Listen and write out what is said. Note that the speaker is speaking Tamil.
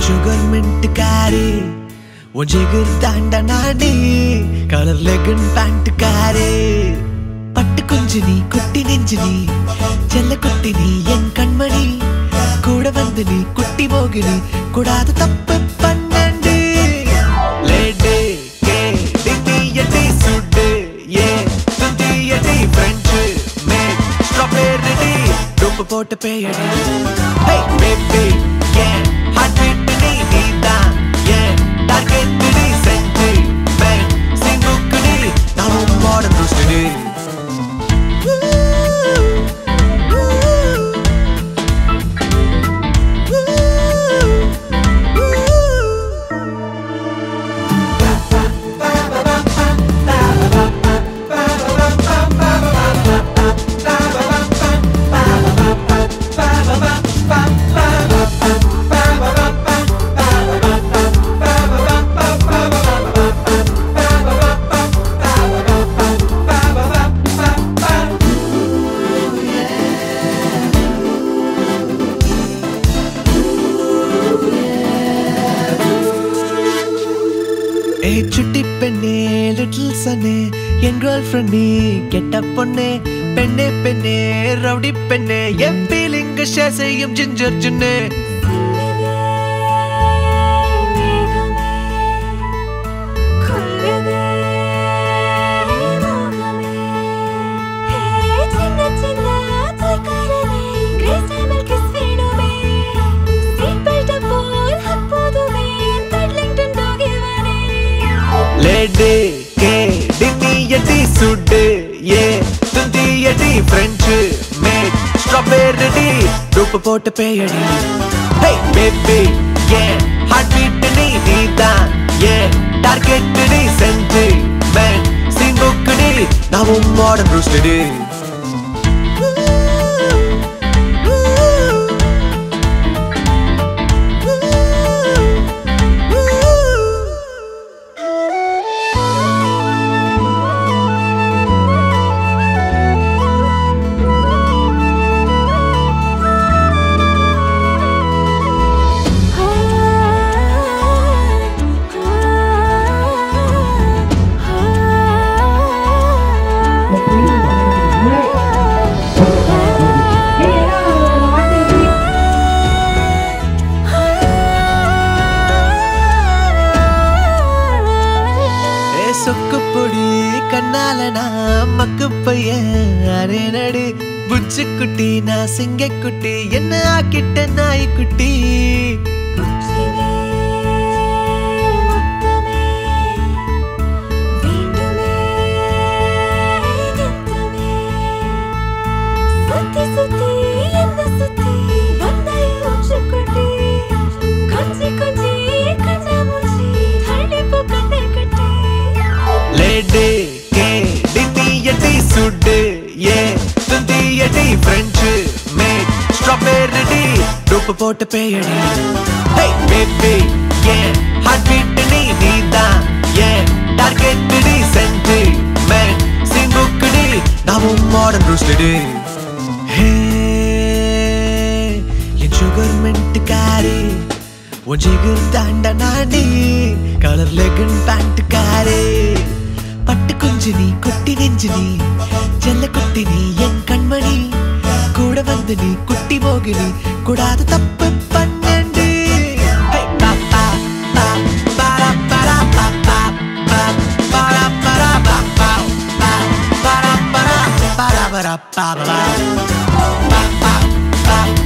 சுகர் மின்ட் காரி உன் ஜிகர் தாண்ட நாடி கலர் லெகன் பேண்ட் காரி பட்டு குஞ்சு நீ குட்டி நெஞ்சு நீ செல்ல குட்டி நீ என் கண்மணி கூட வந்து நீ குட்டி மோகினி கூடாத தப்பு பண்ணண்டு லேடு கே டிட்டியடி சுடு ஏ துந்தியடி ஃப்ரெஞ்சு மே ஸ்ட்ராபெர்ரி ரொம்ப போட்டு பேயடி ஹே பேபி ஏ ஹார்ட் பீட் நீ நீதான் ஏ டார்கெட் நீ செஞ்சு மே சிங்குக்கு நீ நான் மாடர்ன் ரோஸ்டடி ஏய் சுட்டி பெண்ணே லிட்டில் சனே என் கேர்ள் ஃப்ரெண்ட் நீ கெட்ட பொண்ணே பெண்ணே பெண்ணே ரவுடி பெண்ணே என் ஃபீலிங் ஷேர் செய்யும் ஜிஞ்சர் ஜுன்னே லேடு கே டிட்டியடி சுடு ஏ துந்தியடி ஃப்ரெஞ்சு மேட் ஸ்ட்ராபெர்ரி டூப்பு போட்டு பேயடி ஹே பேபி ஏ ஹார்ட் பீட் நீ நீதான் ஏ டார்கெட் நீ செஞ்சு மேன் சிங்குக்கு நீ நான் மாடர்ன் ரோஸ்டடி ஏ சொக்கு பொடி கண்ணால நான் மக்கு பையன் அரே நடு புச்சு குட்டி நான் சிங்க குட்டி என்ன ஆக்கிட்ட நாய்க்குட்டி சுத்தி சுத்தி என்ன சுத்தி வந்தாய் மூச்சு கொட்டி கொஞ்சி கொஞ்சி கண்ணா மூச்சி தள்ளி போக்கத்தை கட்டி லேடு கே டிட்டியடி சுடு ஏ துந்தியடி ஃப்ரெஞ்சு மேட் ஸ்ட்ராபெர்ரி டூப்பு போட்டு பேயடி ஹே பேபி ஏ ஹார்ட் பீட் நீ நீதான் ஏ டார்கெட் நீ செஞ்சு மேன் சிங்குக்கு நீ நான் மாடர்ன் ரோஸ்டடி ஹே என் சுகர் மின்ட் காரி உன் ஜிகர் தாண்ட நாடி கலர் லெகன் பேண்ட் காரி பட்டு குஞ்சு நீ குட்டி நெஞ்சு நீ செல்ல குட்டி நீ என் கண்மணி கூட வந்து நீ குட்டி மோகினி கூடாத தப்பு பண்ணண்டு ஹே, பா, பா, பா, பாரா, பாரா, பா, பா, பா, பாரா, பாரா, பா, பா, பா, பாரா, பாரா, பாரா, பாரா, பா, பா.